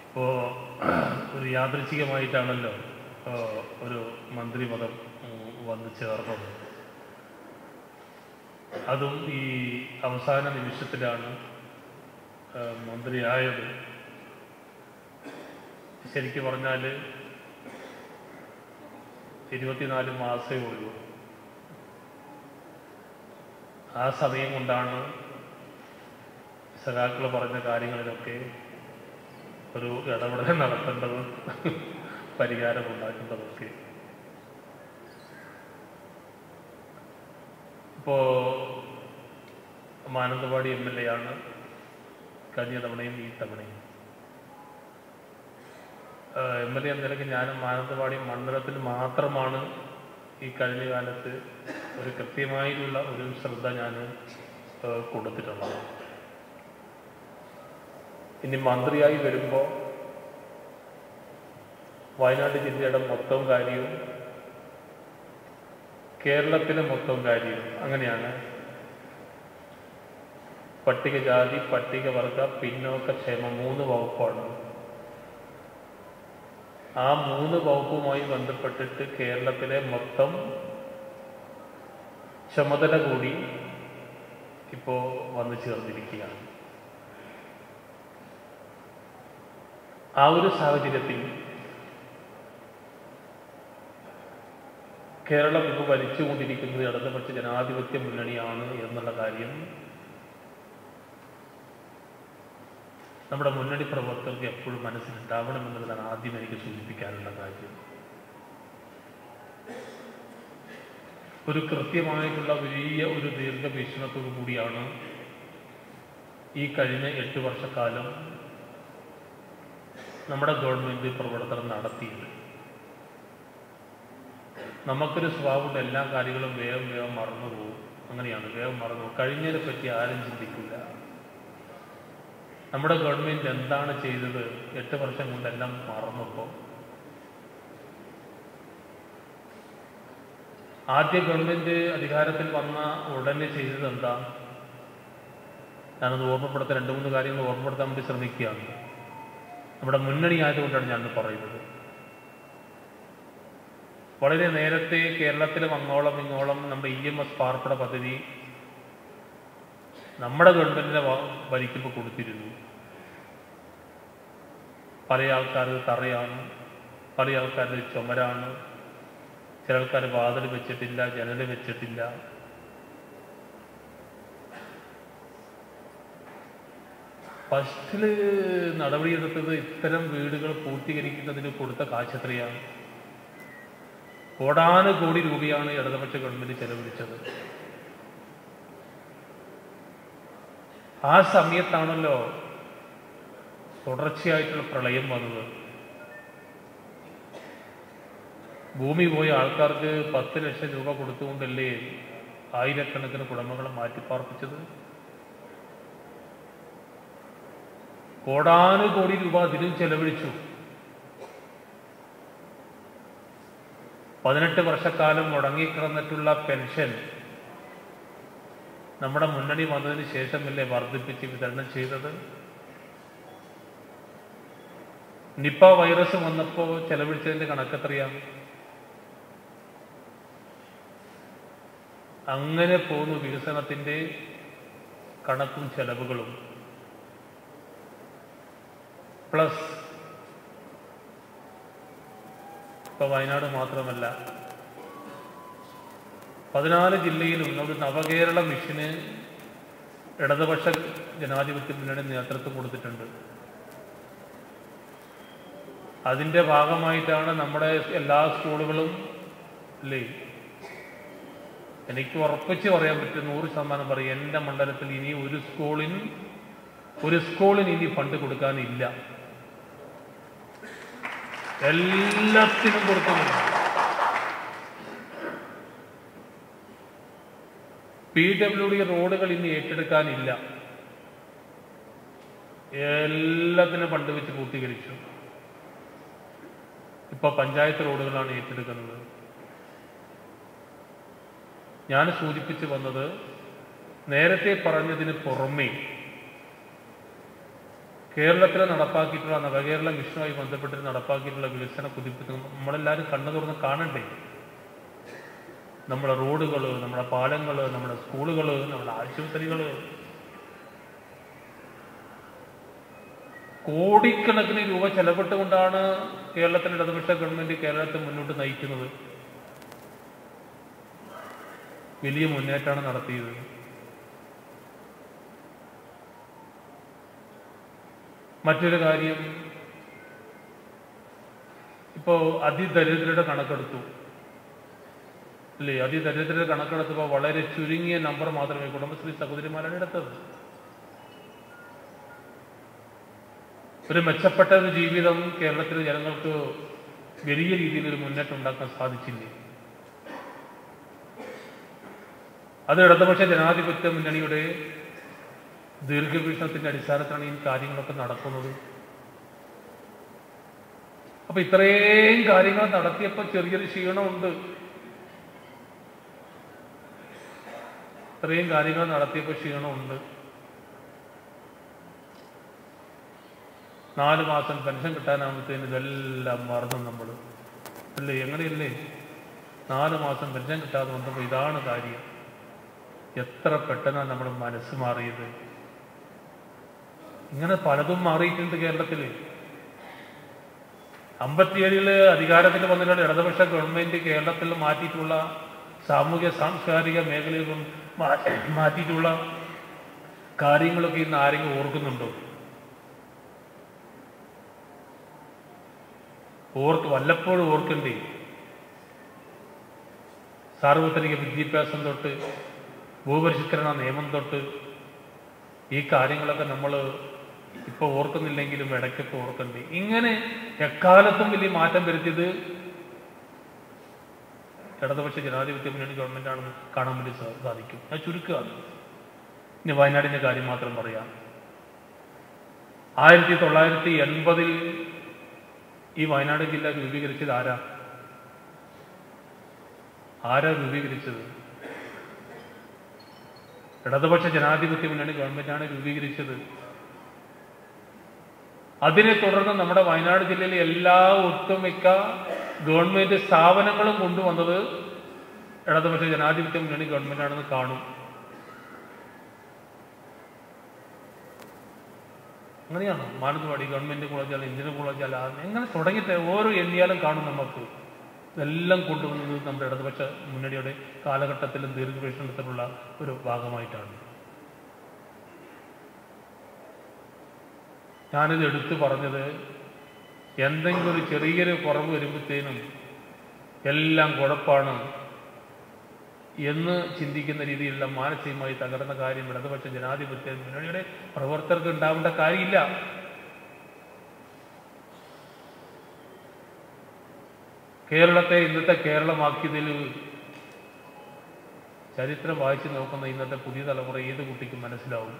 ഇപ്പോൾ ഒരു യാദൃച്ഛികമായിട്ടാണല്ലോ ആ, ഒരു മന്ത്രിപദം ഉം, വന്നു ചേർന്നത് അതും ഈ അവസാന നിമിഷത്തിലാണ് ആ, മന്ത്രിയായത് ശരിക്കും പറഞ്ഞാൽ ഇരുപത്തിനാല് മാസമേ ഉള്ളൂ ആ സമയം കൊണ്ടാണ് സഖാക്കൾ പറഞ്ഞ കാര്യങ്ങളിലൊക്കെ ഒരു ഇടപെടൽ നടത്തേണ്ടതും പരിഹാരം ഉണ്ടാക്കേണ്ടതൊക്കെ ഇപ്പോ മാനന്തവാടി എം എൽ എ ആണ് കഴിഞ്ഞ തവണയും ഈ തവണയും എം എൽ എ എന്ന നിലയ്ക്ക് ഞാനും മാനന്തവാടി മണ്ഡലത്തിൽ മാത്രമാണ് ഈ കഴിഞ്ഞ കാലത്ത് ഒരു കൃത്യമായിട്ടുള്ള ഒരു ശ്രദ്ധ ഞാൻ കൊടുത്തിട്ടുള്ളത് ഇനി മന്ത്രിയായി വരുമ്പോൾ വയനാട് ജില്ലയുടെ മൊത്തം കാര്യവും കേരളത്തിലെ മൊത്തം കാര്യവും അങ്ങനെയാണ് പട്ടികജാതി പട്ടികവർഗ പിന്നോക്ക ക്ഷേമം മൂന്ന് വകുപ്പാണ് ആ മൂന്ന് വകുപ്പുമായി ബന്ധപ്പെട്ടിട്ട് കേരളത്തിലെ മൊത്തം ചുമതല കൂടി ഇപ്പോ വന്നു ചേർന്നിരിക്കുകയാണ് ആ ഒരു സാഹചര്യത്തിൽ കേരളം ഇപ്പോൾ ഭരിച്ചുകൊണ്ടിരിക്കുന്നത് ഇടതുപക്ഷ ജനാധിപത്യ മുന്നണിയാണ് എന്നുള്ള കാര്യം നമ്മുടെ മുന്നണി പ്രവർത്തകർക്ക് എപ്പോഴും മനസ്സിലുണ്ടാവണം എന്നുള്ളതാണ് ആദ്യം എനിക്ക് സൂചിപ്പിക്കാനുള്ള കാര്യം ഒരു കൃത്യമായിട്ടുള്ള വലിയ ഒരു ദീർഘവീക്ഷണത്തോടു കൂടിയാണ് ഈ കഴിഞ്ഞ എട്ട് വർഷക്കാലം നമ്മുടെ ഗവൺമെന്റ് പ്രവർത്തനം നടത്തിയത് നമുക്കൊരു സ്വഭാവമുണ്ട് എല്ലാ കാര്യങ്ങളും വേഗം വേഗം മറന്നു പോകും അങ്ങനെയാണ് വേഗം മറന്നു പോകും കഴിഞ്ഞതിനെ പറ്റി ആരും ചിന്തിക്കില്ല നമ്മുടെ ഗവൺമെന്റ് എന്താണ് ചെയ്തത് എട്ട് വർഷം കൊണ്ടെല്ലാം മറന്നപ്പോൾ ആദ്യ ഗവൺമെന്റ് അധികാരത്തിൽ വന്ന ഉടനെ ചെയ്തത് എന്താ ഞാനത് ഓർമ്മപ്പെടുത്താൻ രണ്ട് മൂന്ന് കാര്യങ്ങൾ ഓർമ്മപ്പെടുത്താൻ വേണ്ടി ശ്രമിക്കുകയാണ് നമ്മുടെ മുന്നണി ആയതുകൊണ്ടാണ് ഞാൻ പറയുന്നത് വളരെ നേരത്തെ കേരളത്തിലും അങ്ങോളം ഇങ്ങോളം നമ്മുടെ ഇ എം എസ് പാർപ്പിട പദ്ധതി നമ്മുടെ ഗവൺമെന്റിനെ വ- ഭരിക്കുമ്പോൾ കൊടുത്തിരുന്നു പല ആൾക്കാർ തറയാണ് പല ആൾക്കാർ ചുമരാണ് ചില ആൾക്കാർ വാതിൽ വെച്ചിട്ടില്ല ജനൽ വെച്ചിട്ടില്ല ഫസ്റ്റില് നടപടിയെടുത്തത് ഇത്തരം വീടുകൾ പൂർത്തീകരിക്കുന്നതിന് കൊടുത്ത കാശ് എത്രയാണ് കോടാനുകോടി രൂപയാണ് ഇടതുപക്ഷ ഗവൺമെന്റ് ചെലവഴിച്ചത് ആ സമയത്താണല്ലോ തുടർച്ചയായിട്ടുള്ള പ്രളയം വന്നത് ഭൂമി പോയ ആൾക്കാർക്ക് പത്ത് ലക്ഷം രൂപ കൊടുത്തുകൊണ്ടല്ലേ ആയിരക്കണക്കിന് കുടുംബങ്ങളെ മാറ്റിപ്പാർപ്പിച്ചത് കോടാനുകോടി രൂപ അതിനും ചെലവഴിച്ചു പതിനെട്ട് വർഷക്കാലം മുടങ്ങിക്കിടന്നിട്ടുള്ള പെൻഷൻ നമ്മുടെ മുന്നണി വന്നതിന് ശേഷമല്ലേ വർദ്ധിപ്പിച്ച് വിതരണം ചെയ്തത് നിപ്പ വൈറസ് വന്നപ്പോൾ ചെലവഴിച്ചതിന്റെ കണക്കെത്രയാണ് അങ്ങനെ പോകുന്നു വികസനത്തിന്റെ കണക്കും ചെലവുകളും പ്ലസ് ഇപ്പൊ വയനാട് മാത്രമല്ല പതിനാല് ജില്ലയിലും ഒരു നവകേരള മിഷന് ഇടതുപക്ഷ ജനാധിപത്യ മുന്നണി നേതൃത്വം കൊടുത്തിട്ടുണ്ട് അതിന്റെ ഭാഗമായിട്ടാണ് നമ്മുടെ എല്ലാ സ്കൂളുകളും അല്ലേ എനിക്ക് ഉറപ്പിച്ച് പറയാൻ പറ്റും നൂറ് ശതമാനം പറയും എൻ്റെ മണ്ഡലത്തിൽ ഇനി ഒരു സ്കൂളിന് ഒരു സ്കൂളിന് ഇനി ഫണ്ട് കൊടുക്കാനില്ല എല്ലാത്തിനും കൊടുക്കുന്നുണ്ട് പി ഡബ്ല്യു ഡി റോഡുകൾ ഇനി ഏറ്റെടുക്കാനില്ല എല്ലാത്തിനും ഫണ്ട് വെച്ച് പൂർത്തീകരിച്ചു ഇപ്പൊ പഞ്ചായത്ത് റോഡുകളാണ് ഏറ്റെടുക്കുന്നത് ഞാൻ സൂചിപ്പിച്ചു വന്നത് നേരത്തെ പറഞ്ഞതിന് പുറമേ കേരളത്തിൽ നടപ്പാക്കിയിട്ടുള്ള നവകേരള മിഷനുമായി ബന്ധപ്പെട്ട് നടപ്പാക്കിയിട്ടുള്ള വികസന കുതിപ്പ് നമ്മളെല്ലാവരും കണ്ണു തുറന്ന് കാണണ്ടേ നമ്മുടെ റോഡുകൾ നമ്മുടെ പാലങ്ങൾ നമ്മുടെ സ്കൂളുകൾ നമ്മുടെ ആശുപത്രികൾ കോടിക്കണക്കിന് രൂപ ചെലവിട്ടുകൊണ്ടാണ് കേരളത്തിൻ്റെ ഇടതുപക്ഷ ഗവൺമെന്റ് കേരളത്തെ മുന്നോട്ട് നയിക്കുന്നത് വലിയ മുന്നേറ്റമാണ് നടത്തിയത് മറ്റൊരു കാര്യം ഇപ്പോ അതിദരിദ്രരുടെ കണക്കെടുത്തു അല്ലേ അതിദരിദ്രരുടെ കണക്കെടുത്തപ്പോൾ വളരെ ചുരുങ്ങിയ നമ്പർ മാത്രമേ കുടുംബശ്രീ സഹോദരിമാരാണ് എടുത്തത് ഒരു മെച്ചപ്പെട്ട ഒരു ജീവിതം കേരളത്തിലെ ജനങ്ങൾക്ക് വലിയ രീതിയിൽ ഒരു മുന്നേറ്റം ഉണ്ടാക്കാൻ സാധിച്ചില്ലേ അത് ഇടതുപക്ഷ ജനാധിപത്യ മുന്നണിയുടെ ദീർഘവീക്ഷണത്തിന്റെ അടിസ്ഥാനത്തിലാണ് ഈ കാര്യങ്ങളൊക്കെ നടക്കുന്നത് അപ്പൊ ഇത്രയും കാര്യങ്ങൾ നടത്തിയപ്പോൾ ചെറിയൊരു ക്ഷീണമുണ്ട് ഇത്രയും കാര്യങ്ങൾ നടത്തിയപ്പോൾ ക്ഷീണമുണ്ട് നാല് മാസം പെൻഷൻ കിട്ടാനാകുമ്പോഴത്തേന് ഇതെല്ലാം മറന്നു നമ്മൾ അല്ലേ എങ്ങനെയല്ലേ നാല് മാസം പെൻഷൻ കിട്ടാതെ വന്നപ്പോൾ ഇതാണ് കാര്യം എത്ര പെട്ടെന്നാണ് നമ്മുടെ മനസ്സ് മാറിയത് ഇങ്ങനെ പലതും മാറിയിട്ടുണ്ട് കേരളത്തിൽ അമ്പത്തിയേഴില് അധികാരത്തിൽ വന്നിട്ടുള്ള ഇടതുപക്ഷ ഗവൺമെന്റ് കേരളത്തിൽ മാറ്റിയിട്ടുള്ള സാമൂഹ്യ സാംസ്കാരിക മേഖലകളും മാ- മാറ്റിയിട്ടുള്ള കാര്യങ്ങളൊക്കെ ഇന്ന് ആരെങ്കിലും ഓർക്കുന്നുണ്ടോ ഓർക്ക് വല്ലപ്പോഴും ഓർക്കണ്ടേ സാർവത്രിക വിദ്യാഭ്യാസം തൊട്ട് ഭൂപരിഷ്കരണ നിയമം തൊട്ട് ഈ കാര്യങ്ങളൊക്കെ നമ്മൾ ഇപ്പൊ ഓർക്കുന്നില്ലെങ്കിലും ഇടയ്ക്കൊക്കെ ഓർക്കണ്ടേ ഇങ്ങനെ എക്കാലത്തും വലിയ മാറ്റം വരുത്തിയത് ഇടതുപക്ഷ ജനാധിപത്യ മുന്നണി ഗവൺമെന്റാണെന്ന് കാണാൻ വേണ്ടി സാ- സാധിക്കും അത് ചുരുക്കുകയാണ് ഇനി വയനാടിന്റെ കാര്യം മാത്രം പറയാം ആയിരത്തി തൊള്ളായിരത്തി എൺപതിൽ ഈ വയനാട് ജില്ല രൂപീകരിച്ചത് ആരാ ആരാ രൂപീകരിച്ചത് ഇടതുപക്ഷ ജനാധിപത്യ മുന്നണി ഗവൺമെന്റാണ് രൂപീകരിച്ചത് അതിനെ തുടർന്ന് നമ്മുടെ വയനാട് ജില്ലയിലെ എല്ലാ ഒട്ടുമിക്ക ഗവൺമെന്റ് സ്ഥാപനങ്ങളും കൊണ്ടുവന്നത് ഇടതുപക്ഷ ജനാധിപത്യ മുന്നണി ഗവൺമെന്റാണെന്ന് കാണും അങ്ങനെയാണ് മാനന്തവാടി ഗവൺമെന്റ് കോളേജാണ് എഞ്ചിനീയർ കോളേജാണ് എങ്ങനെ തുടങ്ങിയിട്ട് ഓരോ എണ്ണിയാലും കാണും നമുക്ക് ഇതെല്ലാം കൊണ്ടുവന്നത് നമ്മുടെ ഇടതുപക്ഷ മുന്നണിയുടെ കാലഘട്ടത്തിലും ദീർഘവീക്ഷണത്തിലുള്ള ഒരു ഭാഗമായിട്ടാണ് ഞാനിത് എടുത്തു പറഞ്ഞത് എന്തെങ്കിലും ഒരു ചെറിയൊരു കുറവ് വരുമ്പോഴത്തേനും എല്ലാം കുഴപ്പമാണ് എന്ന് ചിന്തിക്കുന്ന രീതിയിലുള്ള മാനസികമായി തകർന്ന കാര്യം ഇടതുപക്ഷ ജനാധിപത്യ മുന്നണിയുടെ പ്രവർത്തകർക്ക് ഉണ്ടാവേണ്ട കാര്യമില്ല കേരളത്തെ ഇന്നത്തെ കേരളമാക്കിയതിൽ ചരിത്രം വായിച്ചു നോക്കുന്ന ഇന്നത്തെ പുതിയ തലമുറ ഏത് കുട്ടിക്കും മനസ്സിലാവും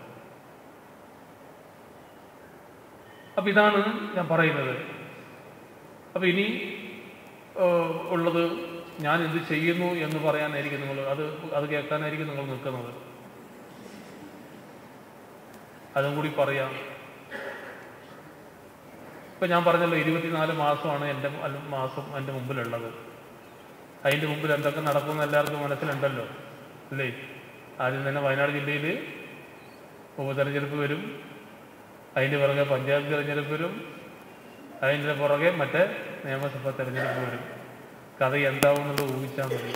അപ്പൊ ഇതാണ് ഞാൻ പറയുന്നത് അപ്പൊ ഇനി ഏഹ്, ഉള്ളത് ഞാൻ എന്ത് ചെയ്യുന്നു എന്ന് പറയാനായിരിക്കും നിങ്ങൾ അത് അത് കേൾക്കാനായിരിക്കും നിങ്ങൾ നിൽക്കുന്നത് അതും കൂടി പറയാം ഇപ്പൊ ഞാൻ പറഞ്ഞല്ലോ ഇരുപത്തിനാല് മാസമാണ് എൻ്റെ അല്ല- മാസം എൻ്റെ മുമ്പിലുള്ളത് അതിൻ്റെ മുമ്പിൽ എന്തൊക്കെ നടക്കുമെന്ന് എല്ലാവർക്കും മനസ്സിലുണ്ടല്ലോ അല്ലേ ആദ്യം തന്നെ വയനാട് ജില്ലയിൽ ഉപതെരഞ്ഞെടുപ്പ് വരും അതിൻ്റെ പുറകെ പഞ്ചായത്ത് തെരഞ്ഞെടുപ്പ് വരും അതിൻ്റെ പുറകെ മറ്റേ നിയമസഭാ തെരഞ്ഞെടുപ്പ് വരും കഥ എന്താവുമെന്നുള്ളത് ഊഹിച്ചാൽ മതി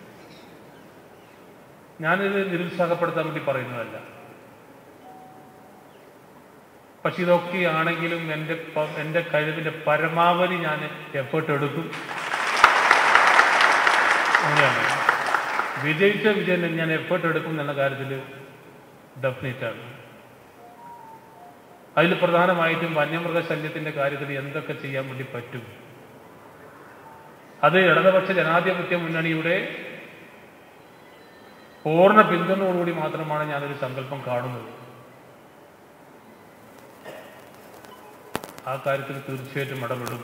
ഞാനിത് നിരുത്സാഹപ്പെടുത്താൻ വേണ്ടി പറയുന്നതല്ല പക്ഷെ ഇതൊക്കെയാണെങ്കിലും എൻ്റെ പ- എൻ്റെ കഴിവിൻ്റെ പരമാവധി ഞാൻ എഫേർട്ട് എടുക്കും അങ്ങനെയാണ് വിജയിച്ച വിജയം ഞാൻ എഫേർട്ട് എടുക്കും എന്നുള്ള കാര്യത്തിൽ ഡെഫിനറ്റാണ് അതിൽ പ്രധാനമായിട്ടും വന്യമൃഗശല്യത്തിന്റെ കാര്യത്തിൽ എന്തൊക്കെ ചെയ്യാൻ വേണ്ടി പറ്റും അത് ഇടതുപക്ഷ ജനാധിപത്യ മുന്നണിയുടെ പൂർണ്ണ പിന്തുണയോടുകൂടി മാത്രമാണ് ഞാനൊരു സങ്കല്പം കാണുന്നത് ആ കാര്യത്തിൽ തീർച്ചയായിട്ടും ഇടപെടും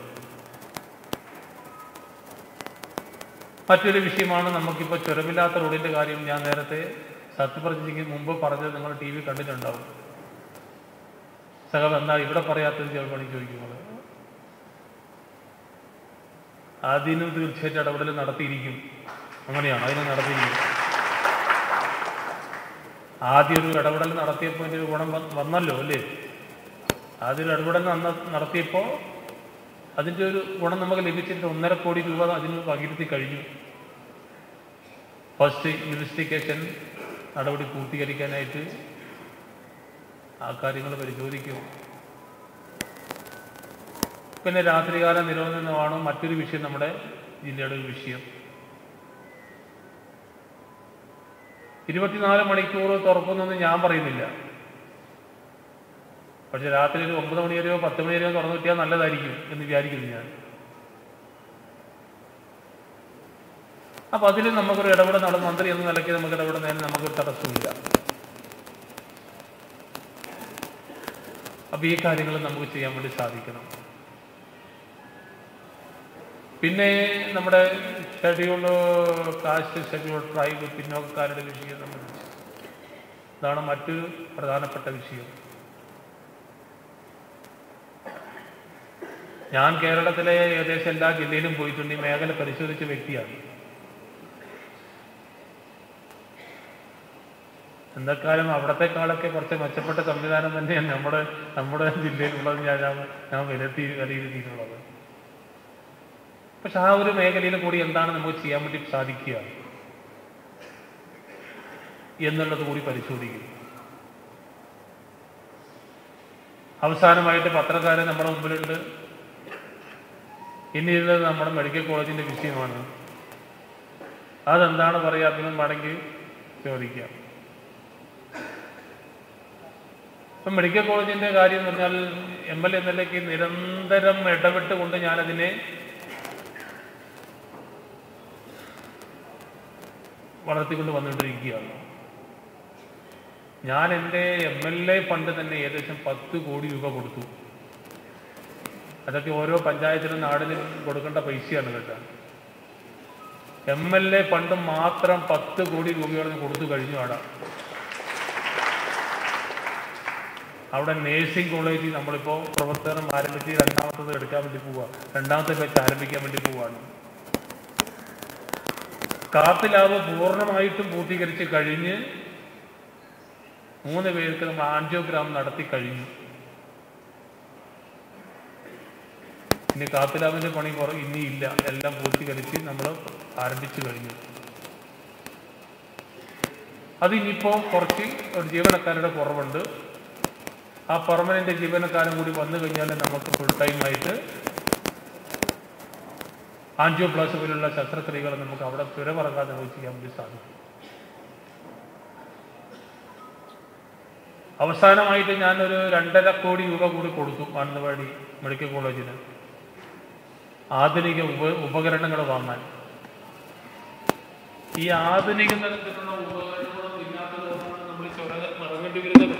മറ്റൊരു വിഷയമാണ് നമുക്കിപ്പോൾ ചുരമില്ലാത്ത റോഡിന്റെ കാര്യം ഞാൻ നേരത്തെ സത്യപ്രതിജ്ഞയ്ക്ക് മുമ്പ് പറഞ്ഞത് നിങ്ങൾ ടി വി കണ്ടിട്ടുണ്ടാവും സഹബ് എന്താ ഇവിടെ പറയാത്തത് ചിലപ്പോൾ എനിക്ക് ചോദിക്കുന്നത് അതിനും തീർച്ചയായിട്ടും ഇടപെടൽ നടത്തിയിരിക്കും അങ്ങനെയാണ് അതിന് നടത്തിയിരിക്കും ആദ്യം ഒരു ഇടപെടൽ നടത്തിയപ്പോൾ അതിൻ്റെ ഒരു ഗുണം വ- വന്നല്ലോ അല്ലേ ആദ്യം ഒരു ഇടപെടൽ നന്ന നടത്തിയപ്പോൾ അതിൻ്റെ ഒരു ഗുണം നമുക്ക് ലഭിച്ചിട്ട് ഒന്നര കോടി രൂപ അതിന് പകിരുത്തി കഴിഞ്ഞു ഫസ്റ്റ് ഇൻവെസ്റ്റിഗേഷൻ നടപടി പൂർത്തീകരിക്കാനായിട്ട് ആ കാര്യങ്ങൾ പരിശോധിക്കും പിന്നെ രാത്രികാല നിരോധനമാണ് മറ്റൊരു വിഷയം നമ്മുടെ ജില്ലയുടെ ഒരു വിഷയം ഇരുപത്തിനാല് മണിക്കൂർ തുറക്കുന്നൊന്നും ഞാൻ പറയുന്നില്ല പക്ഷെ രാത്രി ഒരു ഒമ്പത് മണി വരെയോ പത്ത് മണി വരെയോ തുറന്നു കിട്ടിയാൽ നല്ലതായിരിക്കും എന്ന് വിചാരിക്കുന്നു ഞാൻ അപ്പൊ അതിൽ നമുക്കൊരു ഇടപെടൽ നടന്ന മന്ത്രി എന്ന നിലയ്ക്ക് നമുക്ക് ഇടപെടുന്നതിന് നമുക്കൊരു തടസ്സമില്ല അപ്പൊ ഈ കാര്യങ്ങൾ നമുക്ക് ചെയ്യാൻ വേണ്ടി സാധിക്കണം പിന്നെ നമ്മുടെ ഷെഡ്യൂൾഡ് കാസ്റ്റ് ഷെഡ്യൂൾ ട്രൈബ് പിന്നോക്കക്കാരുടെ വിഷയം സംബന്ധിച്ച് ഇതാണ് മറ്റൊരു പ്രധാനപ്പെട്ട വിഷയം ഞാൻ കേരളത്തിലെ ഏകദേശം എല്ലാ ജില്ലയിലും പോയിട്ടുണ്ട് ഈ മേഖല പരിശോധിച്ച വ്യക്തിയാണ് എന്തെക്കാലം അവിടത്തെക്കാളൊക്കെ കുറച്ച് മെച്ചപ്പെട്ട സംവിധാനം തന്നെയാണ് നമ്മുടെ നമ്മുടെ ജില്ലയിലുള്ളത് ഞാൻ ഞാൻ- ഞാൻ വിലയിരുത്തി വിലയിരുത്തിയിട്ടുള്ളത് പക്ഷെ ആ ഒരു മേഖലയിൽ കൂടി എന്താണ് നമുക്ക് ചെയ്യാൻ വേണ്ടി സാധിക്കുക എന്നുള്ളത് കൂടി പരിശോധിക്കും അവസാനമായിട്ട് പത്രക്കാരൻ നമ്മുടെ മുമ്പിലുണ്ട് ഇനി ഇത് നമ്മുടെ മെഡിക്കൽ കോളേജിന്റെ വിഷയമാണ് അതെന്താണ് പറയാത്തതെന്ന് വേണമെങ്കിൽ ചോദിക്കാം ഇപ്പം മെഡിക്കൽ കോളേജിന്റെ കാര്യം എന്ന് പറഞ്ഞാൽ എം എൽ എം എൽ എക്ക് നിരന്തരം ഇടപെട്ടുകൊണ്ട് ഞാനതിനെ വളർത്തിക്കൊണ്ട് വന്നുകൊണ്ടിരിക്കുകയാണ് ഞാൻ എൻ്റെ എം എൽ എ ഫണ്ട് തന്നെ ഏകദേശം പത്ത് കോടി രൂപ കൊടുത്തു അതൊക്കെ ഓരോ പഞ്ചായത്തിനും നാടിനും കൊടുക്കേണ്ട പൈസയാണ് കേട്ടോ എം എൽ എ ഫണ്ട് മാത്രം പത്ത് കോടി രൂപയോളം കൊടുത്തു കഴിഞ്ഞു അവിടെ അവിടെ നേഴ്സിംഗ് കോളേജിൽ നമ്മളിപ്പോൾ പ്രവർത്തനം ആരംഭിച്ച് രണ്ടാമത്തത് എടുക്കാൻ വേണ്ടി പോവുക രണ്ടാമത്തെ ബാച്ച് ആരംഭിക്കാൻ വേണ്ടി പോവുകയാണ് കാത്ത് ലാബ് പൂർണ്ണമായിട്ടും പൂർത്തീകരിച്ച് കഴിഞ്ഞ് മൂന്ന് പേർക്ക് നമ്മൾ ആൻജിയോഗ്രാം നടത്തി കഴിഞ്ഞു ഇനി കാത്ത് ലാബിന്റെ പണി കുറ ഇനി ഇല്ല എല്ലാം പൂർത്തീകരിച്ച് നമ്മൾ ആരംഭിച്ചു കഴിഞ്ഞു അത് ഇനിയിപ്പോൾ കുറച്ച് ഒരു ജീവനക്കാരുടെ കുറവുണ്ട് ആ പെർമനന്റ് ജീവനക്കാരും കൂടി വന്നു കഴിഞ്ഞാൽ നമുക്ക് ഫുൾ ടൈം ആയിട്ട് ആൻജിയോപ്ലാസ് പോലുള്ള ശസ്ത്രക്രിയകൾ നമുക്ക് അവിടെ തുരമറങ്ങാതെ നമുക്ക് ചെയ്യാൻ വേണ്ടി സാധിക്കും അവസാനമായിട്ട് ഞാനൊരു രണ്ടര കോടി രൂപ കൂടി കൊടുത്തു മാനന്തവാടി മെഡിക്കൽ കോളേജിന് ആധുനിക ഉപ ഉപകരണങ്ങൾ വാങ്ങാൻ ഈ ആധുനിക തരത്തിലുള്ള ഉപകരണങ്ങളും ഇല്ലാത്തതുകൊണ്ടാണ് നമ്മൾ ചൊര ഇറങ്ങേണ്ടി വരുന്നത്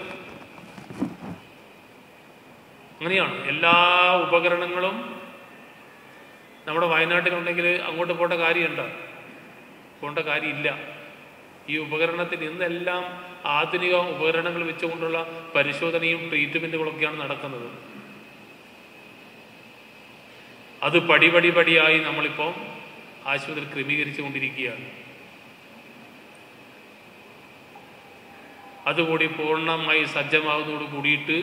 അങ്ങനെയാണ് എല്ലാ ഉപകരണങ്ങളും നമ്മുടെ വയനാട്ടിലുണ്ടെങ്കിൽ അങ്ങോട്ട് പോകേണ്ട കാര്യമുണ്ടോ പോകേണ്ട കാര്യമില്ല ഈ ഉപകരണത്തിന് ഇന്നെല്ലാം ആധുനിക ഉപകരണങ്ങൾ വെച്ചുകൊണ്ടുള്ള പരിശോധനയും ട്രീറ്റ്മെൻറ്റുകളൊക്കെയാണ് നടക്കുന്നത് അത് പടി പടി പടിയായി നമ്മളിപ്പോൾ ആശുപത്രി ക്രമീകരിച്ചു കൊണ്ടിരിക്കുകയാണ് അതുകൂടി പൂർണ്ണമായി സജ്ജമാകുന്നതോട് കൂടിയിട്ട്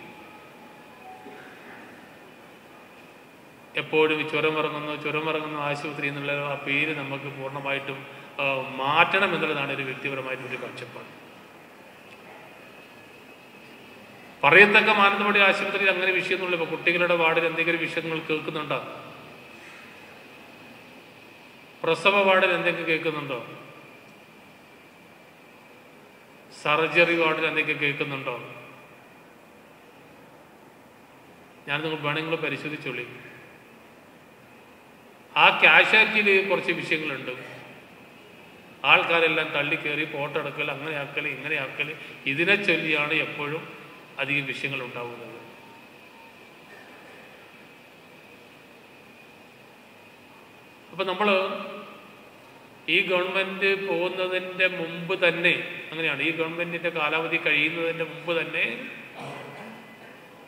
എപ്പോഴും ചുരമിറങ്ങുന്നു ചുരമിറങ്ങുന്ന ആശുപത്രി എന്നുള്ള ആ പേര് നമുക്ക് പൂർണ്ണമായിട്ടും ആ, മാറ്റണം എന്നുള്ളതാണ് ഒരു വ്യക്തിപരമായിട്ടൊരു കാഴ്ചപ്പാട് പറയത്തക്ക മാനന്തവാടി ആശുപത്രിയിൽ അങ്ങനെ വിഷയമൊന്നുമില്ല ഇപ്പൊ കുട്ടികളുടെ വാർഡിൽ എന്തെങ്കിലും വിഷയങ്ങൾ കേൾക്കുന്നുണ്ടോ പ്രസവ വാർഡിൽ എന്തെങ്കിലും കേൾക്കുന്നുണ്ടോ സർജറി വാർഡിൽ എന്തെങ്കിലും കേൾക്കുന്നുണ്ടോ ഞാൻ നിങ്ങൾ വേണമെങ്കിൽ പരിശോധിച്ചോളി ആ ക്യാഷ്വാലിറ്റിയിൽ കുറച്ച് വിഷയങ്ങളുണ്ട് ആൾക്കാരെല്ലാം തള്ളിക്കയറി ഫോട്ടോ എടുക്കൽ അങ്ങനെ ആക്കൽ ഇങ്ങനെ ആക്കൽ ഇതിനെ ചൊല്ലിയാണ് എപ്പോഴും അധികം വിഷയങ്ങൾ ഉണ്ടാവുന്നത് അപ്പൊ നമ്മൾ ഈ ഗവൺമെന്റ് പോകുന്നതിന്റെ മുമ്പ് തന്നെ അങ്ങനെയാണ് ഈ ഗവൺമെന്റിന്റെ കാലാവധി കഴിയുന്നതിന്റെ മുമ്പ് തന്നെ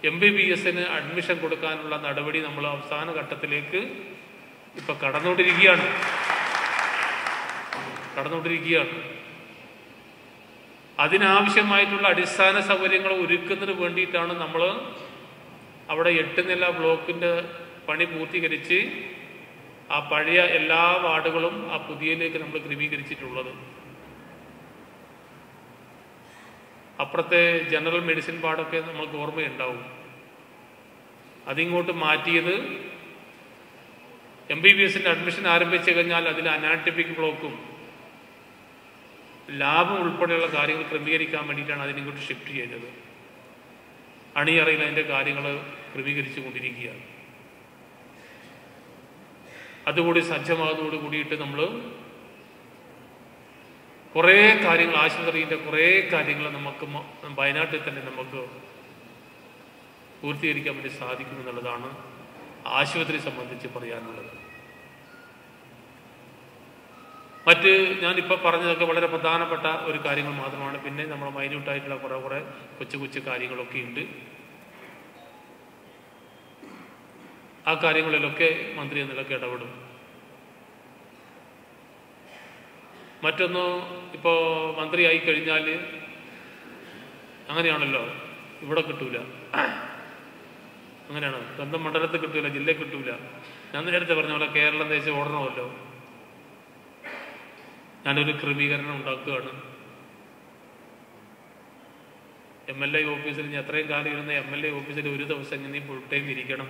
എം ബി ബി എസിന് അഡ്മിഷൻ കൊടുക്കാനുള്ള നടപടി നമ്മൾ അവസാന ഘട്ടത്തിലേക്ക് ഇപ്പൊ കടന്നുകൊണ്ടിരിക്കുകയാണ് കടന്നുകൊണ്ടിരിക്കുകയാണ് അതിനാവശ്യമായിട്ടുള്ള അടിസ്ഥാന സൗകര്യങ്ങൾ ഒരുക്കുന്നതിന് വേണ്ടിയിട്ടാണ് നമ്മൾ അവിടെ എട്ട് നില ബ്ലോക്കിന്റെ പണി പൂർത്തീകരിച്ച് ആ പഴയ എല്ലാ വാർഡുകളും ആ പുതിയയിലേക്ക് നമ്മൾ ക്രമീകരിച്ചിട്ടുള്ളത് അപ്പുറത്തെ ജനറൽ മെഡിസിൻ വാർഡൊക്കെ നമ്മൾക്ക് ഓർമ്മയുണ്ടാവും അതിങ്ങോട്ട് മാറ്റിയത് എം ബി ബി എസിന്റെ അഡ്മിഷൻ ആരംഭിച്ചു കഴിഞ്ഞാൽ അതിൽ അനാറ്റമിക് ബ്ലോക്കും ലാഭം ഉൾപ്പെടെയുള്ള കാര്യങ്ങൾ ക്രമീകരിക്കാൻ വേണ്ടിയിട്ടാണ് അതിനിങ്ങോട്ട് ഷിഫ്റ്റ് ചെയ്തത് അണിയറയിൽ അതിൻ്റെ കാര്യങ്ങൾ ക്രമീകരിച്ചു കൊണ്ടിരിക്കുകയാണ് അതുകൂടി സജ്ജമാകുന്നതോട് കൂടിയിട്ട് നമ്മൾ കുറേ കാര്യങ്ങൾ ആശുപത്രിയുടെ കുറേ കാര്യങ്ങൾ നമുക്ക് മ- വയനാട്ടിൽ തന്നെ നമുക്ക് പൂർത്തീകരിക്കാൻ വേണ്ടി സാധിക്കുമെന്നുള്ളതാണ് ആശുപത്രി സംബന്ധിച്ച് പറയാനുള്ളത് മറ്റ് ഞാനിപ്പോൾ പറഞ്ഞതൊക്കെ വളരെ പ്രധാനപ്പെട്ട ഒരു കാര്യങ്ങൾ മാത്രമാണ് പിന്നെ നമ്മൾ മൈന്യൂട്ടായിട്ടുള്ള കുറേ കുറേ കൊച്ചു കൊച്ചു കാര്യങ്ങളൊക്കെ ഉണ്ട് ആ കാര്യങ്ങളിലൊക്കെ മന്ത്രി എന്നിലൊക്കെ ഇടപെടും മറ്റൊന്ന് ഇപ്പോൾ മന്ത്രിയായി കഴിഞ്ഞാൽ അങ്ങനെയാണല്ലോ ഇവിടെ കിട്ടൂല അങ്ങനെയാണ് സ്വന്തം മണ്ഡലത്തിൽ കിട്ടൂല ജില്ലയിൽ കിട്ടൂല ഞാൻ നേരത്തെ പറഞ്ഞ പോലെ കേരളം ദേശം ഓടണമല്ലോ ഞാനൊരു ക്രമീകരണം ഉണ്ടാക്കുകയാണ് എം എൽ എ ഓഫീസിൽ ഞാൻ എത്രയും കാലം ഇരുന്ന എം എൽ എ ഓഫീസിൽ ഒരു ദിവസം ഇങ്ങനെ ഫുൾ ടൈം ഇരിക്കണം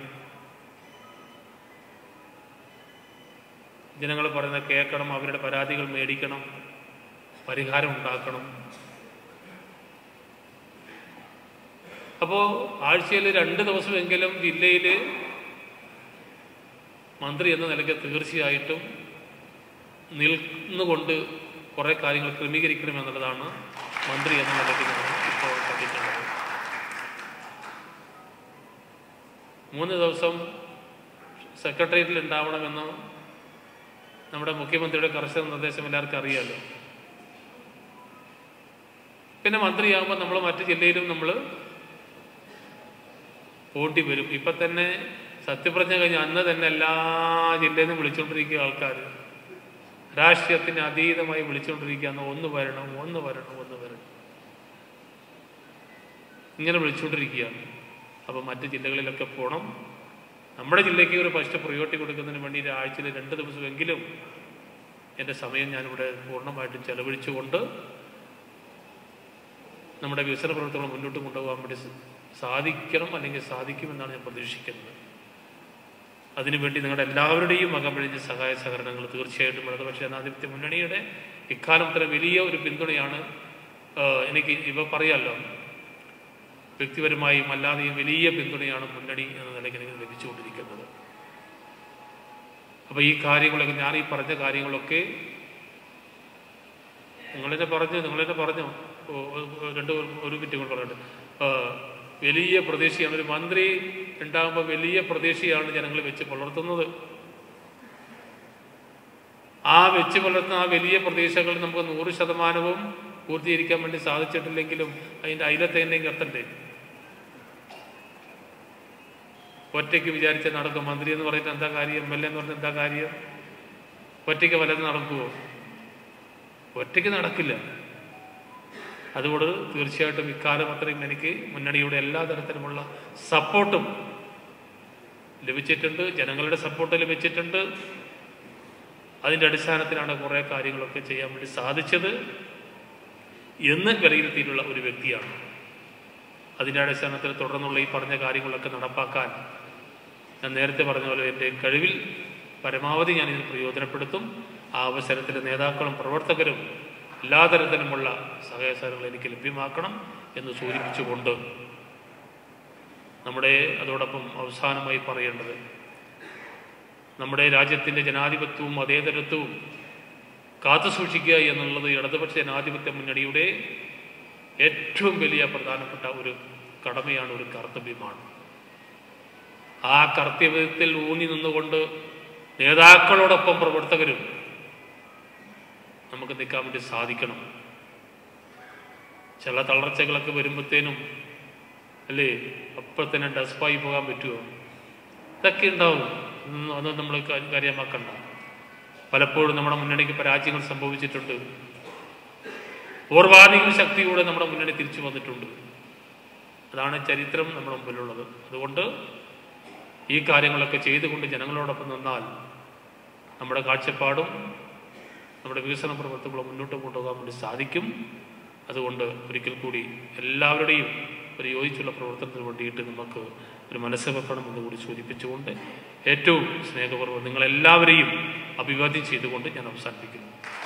ജനങ്ങൾ പറയുന്ന കേൾക്കണം അവരുടെ പരാതികൾ മേടിക്കണം പരിഹാരം ഉണ്ടാക്കണം അപ്പോൾ ആഴ്ചയിൽ രണ്ട് ദിവസമെങ്കിലും ജില്ലയിൽ മന്ത്രി എന്ന നിലയ്ക്ക് തീർച്ചയായിട്ടും നിൽന്നുകൊണ്ട് കുറേ കാര്യങ്ങൾ ക്രമീകരിക്കണമെന്നുള്ളതാണ് മന്ത്രി എന്ന നിലയ്ക്ക് ഞാൻ ഇപ്പോൾ കണ്ടിട്ടുള്ളത് മൂന്ന് ദിവസം സെക്രട്ടേറിയറ്റിൽ ഉണ്ടാവണമെന്ന് നമ്മുടെ മുഖ്യമന്ത്രിയുടെ കർശന നിർദ്ദേശം എല്ലാവർക്കും അറിയാമല്ലോ പിന്നെ മന്ത്രിയാകുമ്പോൾ നമ്മൾ മറ്റു ജില്ലയിലും നമ്മൾ പോണ്ടി വരും ഇപ്പം തന്നെ സത്യപ്രജ്ഞ കഴിഞ്ഞ് അന്ന് തന്നെ എല്ലാ ജില്ലയിൽ നിന്നും വിളിച്ചുകൊണ്ടിരിക്കുക ആൾക്കാർ രാഷ്ട്രീയത്തിന് അതീതമായി വിളിച്ചുകൊണ്ടിരിക്കുകയാണ് ഒന്ന് വരണം ഒന്ന് വരണം ഒന്ന് വരണം ഇങ്ങനെ വിളിച്ചുകൊണ്ടിരിക്കുകയാണ് അപ്പോൾ മറ്റ് ജില്ലകളിലൊക്കെ പോകണം നമ്മുടെ ജില്ലയ്ക്ക് ഒരു ഫസ്റ്റ് പ്രയോറിറ്റി കൊടുക്കുന്നതിന് വേണ്ടി ആഴ്ചയിൽ രണ്ട് ദിവസമെങ്കിലും എൻ്റെ സമയം ഞാനിവിടെ പൂർണ്ണമായിട്ടും ചെലവഴിച്ചുകൊണ്ട് നമ്മുടെ വികസന പ്രവർത്തനങ്ങൾ മുന്നോട്ട് കൊണ്ടുപോകാൻ വേണ്ടി സ- സാധിക്കണം അല്ലെങ്കിൽ സാധിക്കുമെന്നാണ് ഞാൻ പ്രതീക്ഷിക്കുന്നത് അതിനുവേണ്ടി നിങ്ങളുടെ എല്ലാവരുടെയും അകമഴിഞ്ഞ സഹായ സഹകരണങ്ങൾ തീർച്ചയായിട്ടും ഇടതുപക്ഷ ജനാധിപത്യ മുന്നണിയുടെ ഇക്കാലത്തിന് വലിയ ഒരു പിന്തുണയാണ് ആ, എനിക്ക് ഇവ പറയാമല്ലോ വ്യക്തിപരമായും അല്ലാതെയും വലിയ പിന്തുണയാണ് മുന്നണി എന്ന നിലയ്ക്ക് എനിക്ക് ലഭിച്ചുകൊണ്ടിരിക്കുന്നത് അപ്പോൾ ഈ കാര്യങ്ങളൊക്കെ ഞാൻ ഈ പറഞ്ഞ കാര്യങ്ങളൊക്കെ നിങ്ങളെന്നെ പറഞ്ഞു നിങ്ങളെന്നെ പറഞ്ഞു ഓ, ഓ, രണ്ട് ഒരു മിനിറ്റ് കൊണ്ട് പറഞ്ഞിട്ട് ആ, വലിയ പ്രതീക്ഷയാണ് ഒരു മന്ത്രി ഉണ്ടാകുമ്പോൾ വലിയ പ്രതീക്ഷയാണ് ജനങ്ങൾ വെച്ച് പുലർത്തുന്നത് ആ വെച്ച് പുലർത്തുന്ന ആ വലിയ പ്രതീക്ഷകൾ നമുക്ക് നൂറ് ശതമാനവും പൂർത്തീകരിക്കാൻ വേണ്ടി സാധിച്ചിട്ടില്ലെങ്കിലും അതിൻ്റെ അയിലത്തേൻ്റെയും കത്തണ്ടേ ഒറ്റയ്ക്ക് വിചാരിച്ച നടക്കും മന്ത്രി എന്ന് പറയുന്നത് എന്താ കാര്യം എം എൽ എ എന്ന് പറഞ്ഞാൽ എന്താ കാര്യം ഒറ്റയ്ക്ക് വല്ലതും നടക്കുമോ ഒറ്റയ്ക്ക് നടക്കില്ല അതുകൊണ്ട് തീർച്ചയായിട്ടും ഇക്കാലം അത്രയും എനിക്ക് മുന്നണിയുടെ എല്ലാ തരത്തിലുമുള്ള സപ്പോർട്ടും ലഭിച്ചിട്ടുണ്ട് ജനങ്ങളുടെ സപ്പോർട്ട് ലഭിച്ചിട്ടുണ്ട് അതിൻ്റെ അടിസ്ഥാനത്തിലാണ് കുറേ കാര്യങ്ങളൊക്കെ ചെയ്യാൻ വേണ്ടി സാധിച്ചത് എന്ന് വിലയിരുത്തിയിട്ടുള്ള ഒരു വ്യക്തിയാണ് അതിൻ്റെ അടിസ്ഥാനത്തിൽ തുടർന്നുള്ള ഈ പറഞ്ഞ കാര്യങ്ങളൊക്കെ നടപ്പാക്കാൻ ഞാൻ നേരത്തെ പറഞ്ഞ പോലെ എൻ്റെ കഴിവിൽ പരമാവധി ഞാൻ ഇതിന് പ്രയോജനപ്പെടുത്തും ആ അവസരത്തിൽ നേതാക്കളും പ്രവർത്തകരും എല്ലാ തരത്തിലുമുള്ള സഹകരണങ്ങൾ എനിക്ക് ലഭ്യമാക്കണം എന്ന് സൂചിപ്പിച്ചുകൊണ്ട് നമ്മുടെ അതോടൊപ്പം അവസാനമായി പറയേണ്ടത് നമ്മുടെ രാജ്യത്തിൻ്റെ ജനാധിപത്യവും മതേതരത്വവും കാത്തുസൂക്ഷിക്കുക എന്നുള്ളത് ഇടതുപക്ഷ ജനാധിപത്യ മുന്നണിയുടെ ഏറ്റവും വലിയ പ്രധാനപ്പെട്ട ഒരു കടമയാണ് ഒരു കർത്തവ്യമാണ് ആ കർത്തവ്യത്തിൽ ഊന്നി നിന്നുകൊണ്ട് നേതാക്കളോടൊപ്പം പ്രവർത്തകരും നമുക്ക് നിൽക്കാൻ വേണ്ടി സാധിക്കണം ചില തളർച്ചകളൊക്കെ വരുമ്പോഴത്തേനും അല്ലേ അപ്പോൾ തന്നെ ഡസ്പായി പോകാൻ പറ്റുമോ ഇതൊക്കെ ഉണ്ടാവും ഒന്നും അത് നമ്മൾ കാര്യമാക്കണ്ട പലപ്പോഴും നമ്മുടെ മുന്നണിക്ക് പരാജയങ്ങൾ സംഭവിച്ചിട്ടുണ്ട് പൂർവാധിക ശക്തിയോടെ നമ്മുടെ മുന്നണി തിരിച്ചു വന്നിട്ടുണ്ട് അതാണ് ചരിത്രം നമ്മുടെ മുമ്പിലുള്ളത് അതുകൊണ്ട് ഈ കാര്യങ്ങളൊക്കെ ചെയ്തുകൊണ്ട് ജനങ്ങളോടൊപ്പം നിന്നാൽ നമ്മുടെ കാഴ്ചപ്പാടും നമ്മുടെ വികസന പ്രവർത്തനങ്ങളും മുന്നോട്ട് കൊണ്ടുപോകാൻ വേണ്ടി സാധിക്കും അതുകൊണ്ട് ഒരിക്കൽ കൂടി എല്ലാവരുടെയും ഒരു യോജിച്ചുള്ള പ്രവർത്തനത്തിന് വേണ്ടിയിട്ട് നമുക്ക് ഒരു മനസ്സ് വെക്കണമെന്ന് കൂടി സൂചിപ്പിച്ചുകൊണ്ട് ഏറ്റവും സ്നേഹപൂർവ്വം നിങ്ങളെല്ലാവരെയും അഭിവാദ്യം ചെയ്തുകൊണ്ട് ഞാൻ അവസാനിപ്പിക്കുന്നു